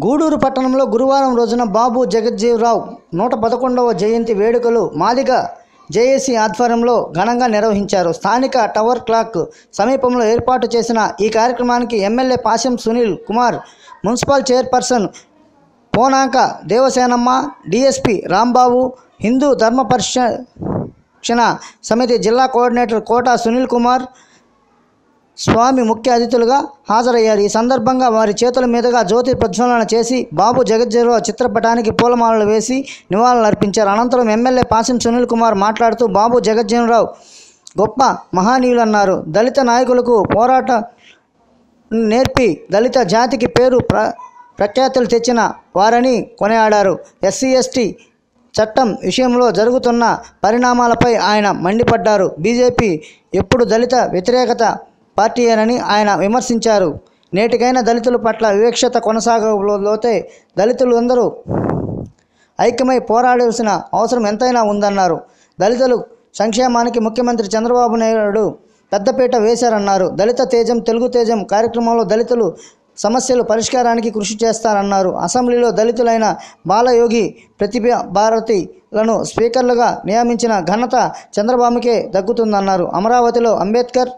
గూడూరు పట్టణంలో గురువారం రోజున బాబు జగజ్జీవరావు నూట పదకొండవ జయంతి వేడుకలు మాదిగ జేఏసీ ఆధ్వర్యంలో ఘనంగా నిర్వహించారు స్థానిక టవర్ క్లాక్ సమీపంలో ఏర్పాటు చేసిన ఈ కార్యక్రమానికి MLA Pasham Sunil Kumar municipal chairperson Ponaka Devasenamma DSP Rambabu Hindu Dharma Parirakshana Samithi జిల్లా కోఆర్డినేటర్ కోట సునీల్ కుమార్ స్వామి ముఖ్య అతిథులుగా హాజరయ్యారు ఈ సందర్భంగా వారి చేతుల మీదుగా జ్యోతి ప్రజ్వలన చేసి బాబు జగజ్జీవరావు చిత్రపటానికి పూలమాలలు వేసి నివాళులర్పించారు అనంతరం ఎమ్మెల్యే పాసిం సునీల్ కుమార్ మాట్లాడుతూ బాబు జగజ్జీవనరావు గొప్ప మహానీయులన్నారు దళిత నాయకులకు పోరాట నేర్పి దళిత జాతికి పేరు ప్ర ప్రఖ్యాతులు తెచ్చిన వారని కొనియాడారు ఎస్సీ ఎస్టీ చట్టం విషయంలో జరుగుతున్న పరిణామాలపై ఆయన మండిపడ్డారు బీజేపీ ఎప్పుడు దళిత వ్యతిరేకత పార్టీయేనని ఆయన విమర్శించారు నేటికైనా దళితుల పట్ల వివక్షత కొనసాగబోతే దళితులు అందరూ ఐక్యమై పోరాడాల్సిన అవసరం ఎంతైనా ఉందన్నారు దళితులు సంక్షేమానికి ముఖ్యమంత్రి చంద్రబాబు నాయుడు పెద్దపీట వేశారన్నారు దళిత తేజం తెలుగు తేజం కార్యక్రమంలో దళితులు సమస్యలు పరిష్కారానికి కృషి చేస్తారన్నారు అసెంబ్లీలో దళితులైన బాలయోగి ప్రతిభ భారతిలను స్పీకర్లుగా నియమించిన ఘనత చంద్రబాబుకే దక్కుతుందన్నారు అమరావతిలో అంబేద్కర్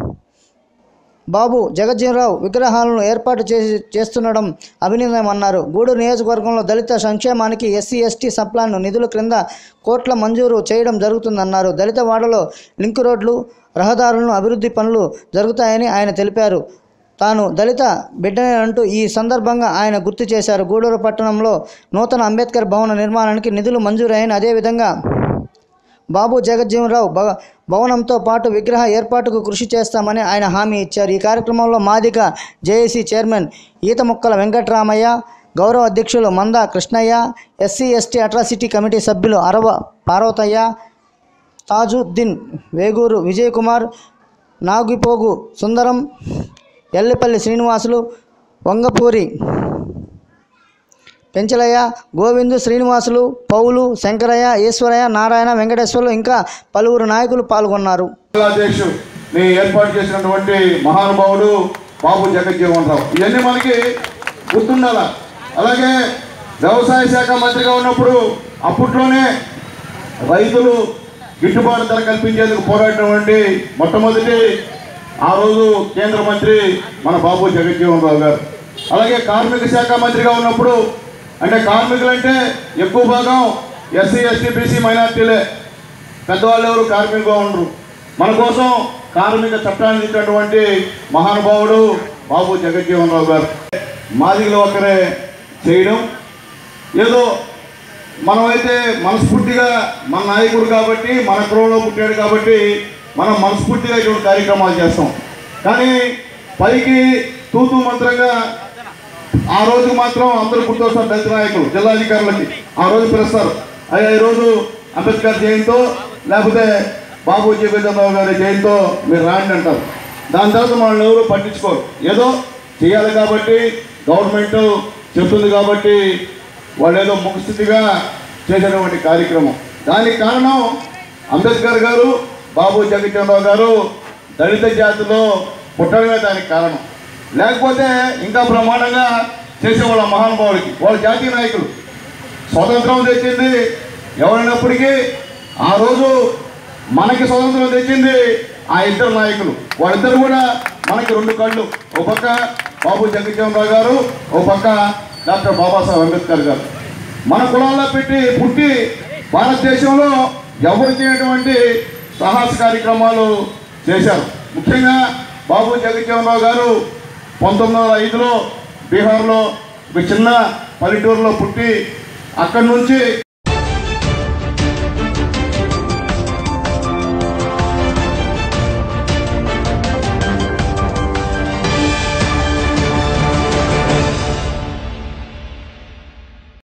బాబు జగజ్జీవనరావు విగ్రహాలను ఏర్పాటు చేసి చేస్తుండడం అభినందనమన్నారు గూడూరు నియోజకవర్గంలో దళిత సంక్షేమానికి ఎస్సీ ఎస్టీ సప్లాన్ నిధుల క్రింద కోట్ల మంజూరు చేయడం జరుగుతుందన్నారు దళిత వాడలో లింక్ రోడ్లు రహదారులను అభివృద్ధి పనులు జరుగుతాయని ఆయన తెలిపారు తాను దళిత బిడ్డనే అంటూ ఈ సందర్భంగా ఆయన గుర్తు చేశారు గూడూరు పట్టణంలో నూతన అంబేద్కర్ భవన నిర్మాణానికి నిధులు మంజూరయ్యాయని అదేవిధంగా బాబు జగజ్జీవనరావు భవ భవనంతో పాటు విగ్రహ ఏర్పాటుకు కృషి చేస్తామని ఆయన హామీ ఇచ్చారు ఈ కార్యక్రమంలో మాదిక జేఏసీ చైర్మన్ ఈత ముక్కల వెంకట్రామయ్య గౌరవ అధ్యక్షులు Manda Krishnaiah SC ST atrocity committee సభ్యులు అరవ పార్వతయ్య తాజుద్దీన్ వేగూరు విజయ్ కుమార్ నాగిపోగు సుందరం ఎల్లిపల్లి శ్రీనివాసులు వంగపూరి పెంచలయ్య గోవిందు శ్రీనివాసులు పౌలు శంకరయ్య ఈశ్వరయ్య నారాయణ వెంకటేశ్వర్లు ఇంకా పలువురు నాయకులు పాల్గొన్నారు బంగ్లాదేశ్ ని ఏర్పాటు చేసినటువంటి మహానుభావుడు బాబు జగజ్జీవన్ రావు ఇవన్నీ మనకి గుర్తుండాల అలాగే వ్యవసాయ శాఖ మంత్రిగా ఉన్నప్పుడు అప్పట్లోనే రైతులు గిట్టుబాటు ధర కల్పించేందుకు పోరాడినటువంటి మొట్టమొదటి ఆ రోజు కేంద్ర మంత్రి మన బాబు జగజ్జీవన్ రావు గారు అలాగే కార్మిక శాఖ మంత్రిగా ఉన్నప్పుడు అంటే కార్మికులంటే ఎక్కువ భాగం ఎస్సీ ఎస్టీ బీసీ మైనార్టీలే పెద్దవాళ్ళు ఎవరు కార్మికులుగా ఉండరు మన కోసం కార్మిక చట్టాన్ని ఇచ్చినటువంటి మహానుభావుడు బాబు జగజ్జీవన్ రావు గారు మాదిగలు ఒకరే చేయడం ఏదో మనమైతే మనస్ఫూర్తిగా మన నాయకుడు కాబట్టి మన కులంలో పుట్టాడు కాబట్టి మనం మనస్ఫూర్తిగా ఇటువంటి కార్యక్రమాలు చేస్తాం కానీ పైకి తూతూ మంత్రంగా ఆ రోజు మాత్రం అందరూ గుర్తొస్తారు దళిత నాయకులు జిల్లాధికారులకి ఆ రోజు పిలుస్తారు అయ్యా ఈరోజు అంబేద్కర్ జయంతో లేకపోతే బాబు జగజ్జనరావు గారి జయంతో మీరు రాండి అంటారు దాని తర్వాత మనల్ని ఎవరు పట్టించుకోరు ఏదో చేయాలి కాబట్టి గవర్నమెంట్ చెప్తుంది కాబట్టి వాళ్ళు ఏదో ముఖస్థితిగా చేసినటువంటి కార్యక్రమం దానికి కారణం అంబేద్కర్ గారు బాబు జగజ్జనరావు గారు దళిత జాతిలో పుట్టడమే దానికి కారణం లేకపోతే ఇంకా బ్రహ్మాండంగా చేసేవాళ్ళ మహానుభావుడికి వాళ్ళ జాతీయ నాయకులు స్వతంత్రం తెచ్చింది ఎవరైనప్పటికీ ఆ రోజు మనకి స్వతంత్రం తెచ్చింది ఆ ఇద్దరు నాయకులు వాళ్ళిద్దరు కూడా మనకి రెండు కళ్ళు ఓ పక్క బాబు జగజ్జీవనరావు గారు ఓ పక్క డాక్టర్ బాబాసాహెబ్ అంబేద్కర్ గారు మన కులాల్లో పెట్టి పుట్టి భారతదేశంలో ఎవరు చేయనటువంటి సాహస కార్యక్రమాలు చేశారు ముఖ్యంగా బాబు జగజ్జీవనరావు గారు పంతొమ్మిది వందల ఐదులో బీహార్లో ఒక చిన్న పల్లెటూరులో పుట్టి అక్కడి నుంచి